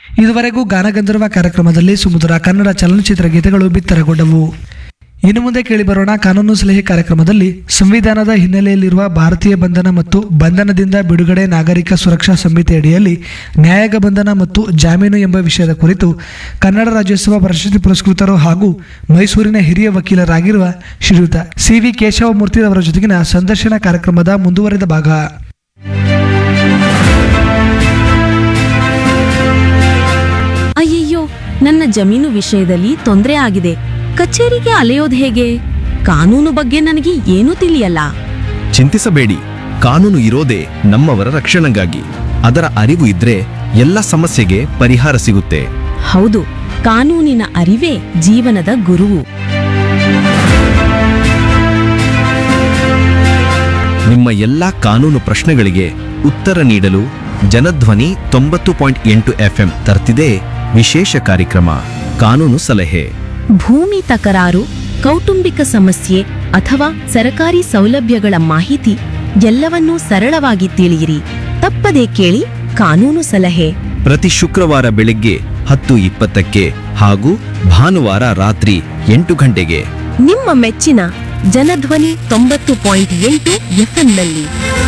ಇದುವರೆಗೂ ಗಾನಗಂಧರ್ವ ಕಾರ್ಯಕ್ರಮದಲ್ಲಿ ಸುಮಧುರ ಕನ್ನಡ ಚಲನಚಿತ್ರ ಗೀತೆಗಳು ಬಿತ್ತರಗೊಂಡವು ಇನ್ನು ಮುಂದೆ ಕೇಳಿಬರೋಣ ಕಾನೂನು ಸಲಹೆ ಕಾರ್ಯಕ್ರಮದಲ್ಲಿ ಸಂವಿಧಾನದ ಹಿನ್ನೆಲೆಯಲ್ಲಿರುವ ಭಾರತೀಯ ಬಂಧನ ಮತ್ತು ಬಂಧನದಿಂದ ಬಿಡುಗಡೆ ನಾಗರಿಕ ಸುರಕ್ಷಾ ಸಮಿತಿ ಅಡಿಯಲ್ಲಿ ನ್ಯಾಯಾಂಗ ಬಂಧನ ಮತ್ತು ಜಾಮೀನು ಎಂಬ ವಿಷಯದ ಕುರಿತು ಕನ್ನಡ ರಾಜ್ಯೋತ್ಸವ ಪ್ರಶಸ್ತಿ ಪುರಸ್ಕೃತರು ಹಾಗೂ ಮೈಸೂರಿನ ಹಿರಿಯ ವಕೀಲರಾಗಿರುವ ಶ್ರೀಯುತ ಸಿ ವಿ ಕೇಶವಮೂರ್ತಿ ಅವರ ಜೊತೆಗಿನ ಸಂದರ್ಶನ ಕಾರ್ಯಕ್ರಮದ ಮುಂದುವರೆದ ಭಾಗ ಅಯ್ಯಯ್ಯೋ ನನ್ನ ಜಮೀನು ವಿಷಯದಲ್ಲಿ ತೊಂದರೆ ಆಗಿದೆ ಕಚೇರಿಗೆ ಅಲೆಯೋದು ಹೇಗೆ ಕಾನೂನು ಬಗ್ಗೆ ನನಗೆ ಏನೂ ತಿಳಿಯಲ್ಲ ಚಿಂತಿಸಬೇಡಿ ಕಾನೂನು ಇರೋದೇ ನಮ್ಮವರ ರಕ್ಷಣೆಗಾಗಿ ಅದರ ಅರಿವು ಇದ್ರೆ ಎಲ್ಲ ಸಮಸ್ಯೆಗೆ ಪರಿಹಾರ ಸಿಗುತ್ತೆ ಹೌದು ಕಾನೂನಿನ ಅರಿವೇ ಜೀವನದ ಗುರುವು ನಿಮ್ಮ ಎಲ್ಲಾ ಕಾನೂನು ಪ್ರಶ್ನೆಗಳಿಗೆ ಉತ್ತರ ನೀಡಲು ಜನಧ್ವನಿ ತೊಂಬತ್ತು ಪಾಯಿಂಟ್ ಎಂಟು ಎಫ್ಎಂ ತರ್ತಿದೆ ವಿಶೇಷ ಕಾರ್ಯಕ್ರಮ ಕಾನೂನು ಸಲಹೆ ಭೂಮಿ ತಕರಾರು ಕೌಟುಂಬಿಕ ಸಮಸ್ಯೆ ಅಥವಾ ಸರಕಾರಿ ಸೌಲಭ್ಯಗಳ ಮಾಹಿತಿ ಎಲ್ಲವನ್ನೂ ಸರಳವಾಗಿ ತಿಳಿಯಿರಿ ತಪ್ಪದೇ ಕೇಳಿ ಕಾನೂನು ಸಲಹೆ ಪ್ರತಿ ಶುಕ್ರವಾರ ಬೆಳಗ್ಗೆ ಹತ್ತು ಇಪ್ಪತ್ತಕ್ಕೆ ಹಾಗೂ ಭಾನುವಾರ ರಾತ್ರಿ ಎಂಟು ಗಂಟೆಗೆ ನಿಮ್ಮ ಮೆಚ್ಚಿನ ಜನಧ್ವನಿ ತೊಂಬತ್ತು ಪಾಯಿಂಟ್ ಎಂಟು ಎಫ್ಎಂನಲ್ಲಿ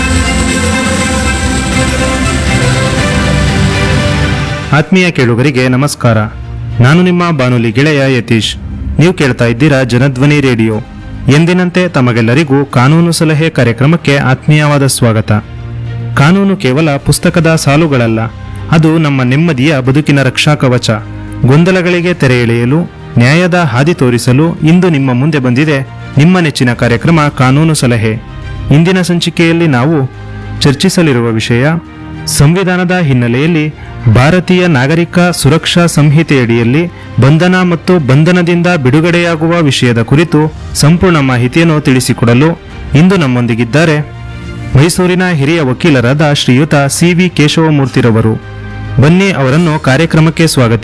ಆತ್ಮೀಯ ಕೇಳುಗರಿಗೆ ನಮಸ್ಕಾರ ನಾನು ನಿಮ್ಮ ಬಾನುಲಿ ಗೆಳೆಯ ಯತೀಶ್ ನೀವು ಕೇಳ್ತಾ ಇದ್ದೀರಾ ಜನಧ್ವನಿ ರೇಡಿಯೋ ಎಂದಿನಂತೆ ತಮಗೆಲ್ಲರಿಗೂ ಕಾನೂನು ಸಲಹೆ ಕಾರ್ಯಕ್ರಮಕ್ಕೆ ಆತ್ಮೀಯವಾದ ಸ್ವಾಗತ ಕಾನೂನು ಕೇವಲ ಪುಸ್ತಕದ ಸಾಲುಗಳಲ್ಲ ಅದು ನಮ್ಮ ನೆಮ್ಮದಿಯ ಬದುಕಿನ ರಕ್ಷಾ ಕವಚ ಗೊಂದಲಗಳಿಗೆ ತೆರೆ ಎಳೆಯಲು ನ್ಯಾಯದ ಹಾದಿ ತೋರಿಸಲು ಇಂದು ನಿಮ್ಮ ಮುಂದೆ ಬಂದಿದೆ ನಿಮ್ಮ ನೆಚ್ಚಿನ ಕಾರ್ಯಕ್ರಮ ಕಾನೂನು ಸಲಹೆ ಇಂದಿನ ಸಂಚಿಕೆಯಲ್ಲಿ ನಾವು ಚರ್ಚಿಸಲಿರುವ ವಿಷಯ ಸಂವಿಧಾನದ ಹಿನ್ನೆಲೆಯಲ್ಲಿ ಭಾರತೀಯ ನಾಗರಿಕ ಸುರಕ್ಷಾ ಸಂಹಿತೆಯಡಿಯಲ್ಲಿ ಬಂಧನ ಮತ್ತು ಬಂಧನದಿಂದ ಬಿಡುಗಡೆಯಾಗುವ ವಿಷಯದ ಕುರಿತು ಸಂಪೂರ್ಣ ಮಾಹಿತಿಯನ್ನು ತಿಳಿಸಿಕೊಡಲು ಇಂದು ನಮ್ಮೊಂದಿಗಿದ್ದಾರೆ ಮೈಸೂರಿನ ಹಿರಿಯ ವಕೀಲರಾದ ಶ್ರೀಯುತ ಸಿ ವಿ ಕೇಶವಮೂರ್ತಿರವರು ಬನ್ನಿ ಅವರನ್ನು ಕಾರ್ಯಕ್ರಮಕ್ಕೆ ಸ್ವಾಗತಿಸಿ